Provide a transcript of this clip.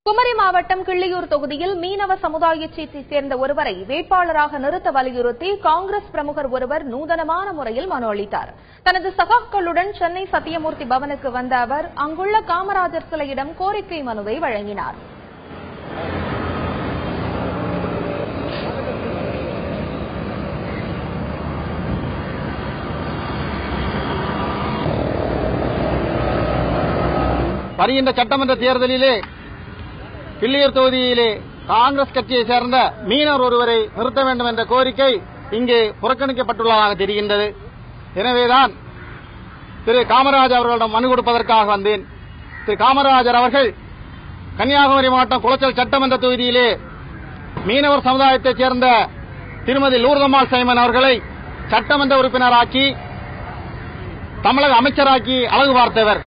குமரி மாவட்டம் கிள்ளியூர் தொகுதியில் மீனவ சமுதாயத்தைச் சேர்ந்த ஒருவரை வேட்பாளராக நிறுத்த வலியுறுத்தி காங்கிரஸ் பிரமுகர் ஒருவர் நூதனமான முறையில் மனு அளித்தார் தனது சகாக்களுடன் சென்னை சத்தியமூர்த்தி பவனுக்கு வந்த அவர் அங்குள்ள காமராஜர் சிலையிடம் கோரிக்கை மனுவை வழங்கினார் வருகின்ற சட்டமன்ற தேர்தலிலே கிள்ளியூர் தொகுதியிலே காங்கிரஸ் கட்சியை சேர்ந்த மீனவர் ஒருவரை நிறுத்த வேண்டும் என்ற கோரிக்கை இங்கு புறக்கணிக்கப்பட்டுள்ளதாக தெரிகின்றது எனவேதான் திரு காமராஜ் அவர்களிடம் மனு கொடுப்பதற்காக வந்தேன் திரு காமராஜர் அவர்கள் கன்னியாகுமரி மாவட்டம் குளச்சல் சட்டமன்ற தொகுதியிலே மீனவர் சமுதாயத்தைச் சேர்ந்த திருமதி லூர்தம்மாள் சைமன் அவர்களை சட்டமன்ற உறுப்பினராக்கி தமிழக அமைச்சராக்கி அழகு பார்த்தவர்